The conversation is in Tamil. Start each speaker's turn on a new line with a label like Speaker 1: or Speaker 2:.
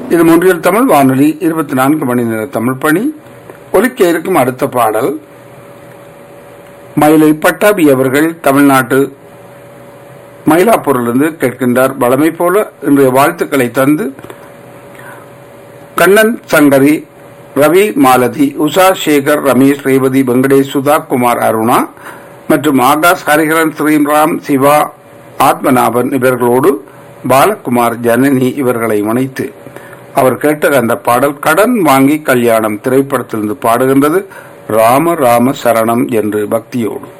Speaker 1: இது மொன்றியல் தமிழ் வானொலி இருபத்தி நான்கு மணி நேர தமிழ் பணி ஒலிக்க இருக்கும் அடுத்த பாடல் மயிலை பட்டாபி அவர்கள் தமிழ்நாட்டு மயிலாப்பூரிலிருந்து கேட்கின்றார் வளமை போல இன்றைய வாழ்த்துக்களை தந்து கண்ணன் சங்கரி ரவி மாலதி உஷா சேகர் ரமேஷ் ரேவதி வெங்கடேஷ் சுதா குமார் அருணா மற்றும் ஆகாஷ் ஹரிஹரன் ஸ்ரீராம் சிவா ஆத்மநாபன் இவர்களோடு பாலகுமார் ஜனனி இவர்களை இணைத்து அவர் கேட்ட அந்த பாடல் கடன் வாங்கி கல்யாணம் திரைப்படத்திலிருந்து பாடுகின்றது ராம ராம சரணம் என்று பக்தியோடு